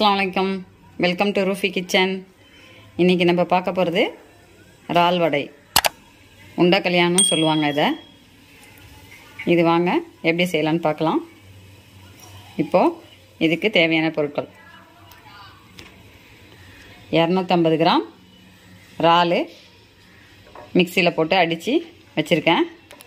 அஸ்ஸலாமு அலைக்கும் welcome to ரூஃபி kitchen இன்றைக்கி நம்ம பார்க்க போகிறது இறால் வடை உண்டா கல்யாணம் சொல்லுவாங்க இதை இது வாங்க எப்படி செய்யலான்னு பார்க்கலாம் இப்போது இதுக்கு தேவையான பொருட்கள் இரநூத்தம்பது கிராம் இறால் மிக்சியில் போட்டு அடித்து வச்சுருக்கேன்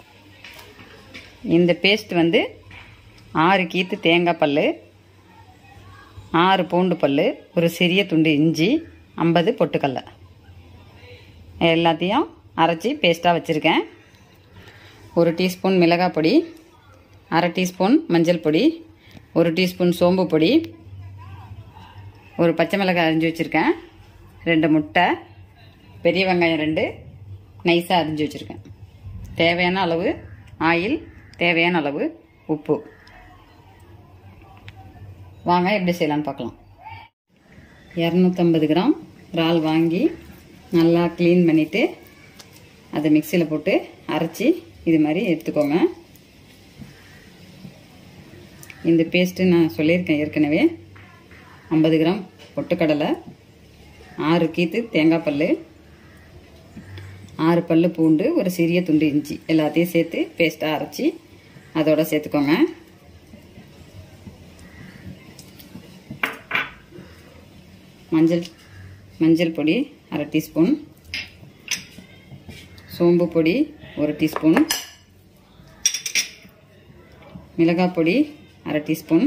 இந்த பேஸ்ட் வந்து ஆறு கீத்து தேங்காய் பல் ஆறு பூண்டு பல் ஒரு சிறிய துண்டு இஞ்சி ஐம்பது பொட்டுக்கடலை எல்லாத்தையும் அரைச்சி பேஸ்ட்டாக வச்சுருக்கேன் ஒரு டீஸ்பூன் மிளகாய் பொடி அரை டீஸ்பூன் மஞ்சள் பொடி ஒரு டீஸ்பூன் சோம்பு பொடி ஒரு பச்சை மிளகாய் அரிஞ்சு வச்சுருக்கேன் ரெண்டு முட்டை பெரிய வெங்காயம் ரெண்டு நைஸாக அரிஞ்சு வச்சுருக்கேன் தேவையான அளவு ஆயில் தேவையான அளவு உப்பு வாங்க எப்படி செய்யலான்னு பார்க்கலாம் இரநூத்தம்பது கிராம் இறால் வாங்கி நல்லா க்ளீன் பண்ணிவிட்டு அதை மிக்சியில் போட்டு அரைச்சி இது மாதிரி எடுத்துக்கோங்க இந்த பேஸ்ட்டு நான் சொல்லியிருக்கேன் ஏற்கனவே ஐம்பது கிராம் பொட்டுக்கடலை ஆறு கீத்து தேங்காய் பல் ஆறு பல் பூண்டு ஒரு சிறிய துண்டு இஞ்சி எல்லாத்தையும் சேர்த்து பேஸ்ட்டாக அரைச்சி அதோட சேர்த்துக்கோங்க மஞ்சள் மஞ்சள் பொடி அரை டீஸ்பூன் சோம்பு பொடி ஒரு டீஸ்பூன் மிளகாய் பொடி அரை டீஸ்பூன்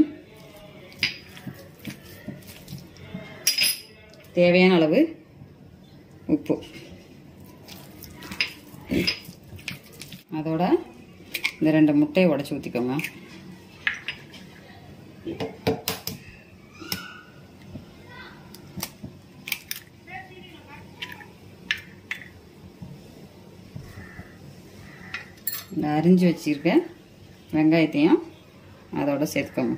தேவையான அளவு உப்பு அதோட இந்த ரெண்டு முட்டையை உடச்சி ஊற்றிக்கோங்க இந்த அரிஞ்சு வச்சிருக்க வெங்காயத்தையும் அதோட சேர்த்துக்கோங்க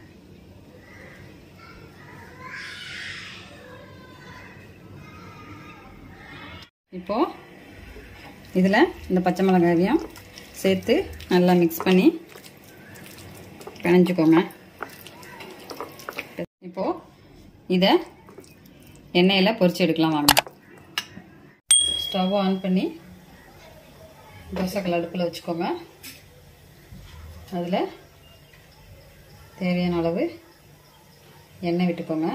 இப்போது இதில் இந்த பச்சை மிளகாயையும் சேர்த்து நல்லா மிக்ஸ் பண்ணி பிணைஞ்சிக்கோங்க இப்போது இதை எண்ணெயில் பொரிச்சு எடுக்கலாம் வாங்க ஸ்டவ் ஆன் பண்ணி தோசைக்கல் அடுப்பில் வச்சுக்கோங்க அதில் தேவையான அளவு எண்ணெய் விட்டுக்கோங்க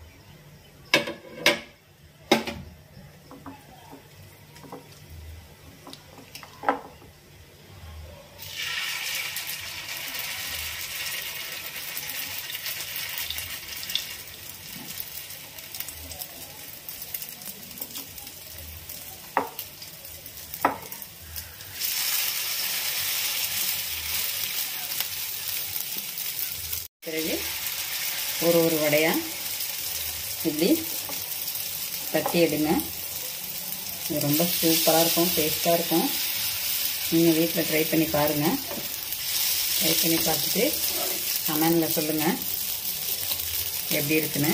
பிறகு ஒரு ஒரு வடையாக இப்படி தட்டி எடுங்க இது ரொம்ப சூப்பராக இருக்கும் டேஸ்ட்டாக இருக்கும் நீங்கள் வீட்டில் ட்ரை பண்ணி பாருங்கள் ட்ரை பண்ணி பார்த்துட்டு கமெண்டில் சொல்லுங்கள் எப்படி இருக்குன்னு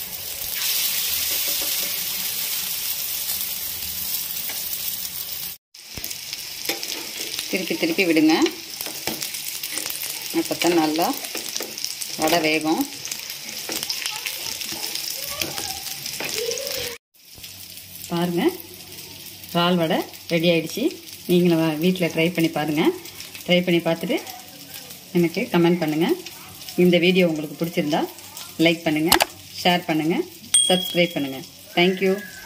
திருப்பி திருப்பி விடுங்க அப்போ தான் நல்லா வடை வேகும் பாருங்கள் இறால் வடை ரெடி ஆயிடுச்சு நீங்களும் வீட்டில் ட்ரை பண்ணி பாருங்கள் ட்ரை பண்ணி பார்த்துட்டு எனக்கு கமெண்ட் பண்ணுங்கள் இந்த வீடியோ உங்களுக்கு பிடிச்சிருந்தா லைக் பண்ணுங்கள் ஷேர் பண்ணுங்கள் சப்ஸ்கிரைப் பண்ணுங்கள் தேங்க்யூ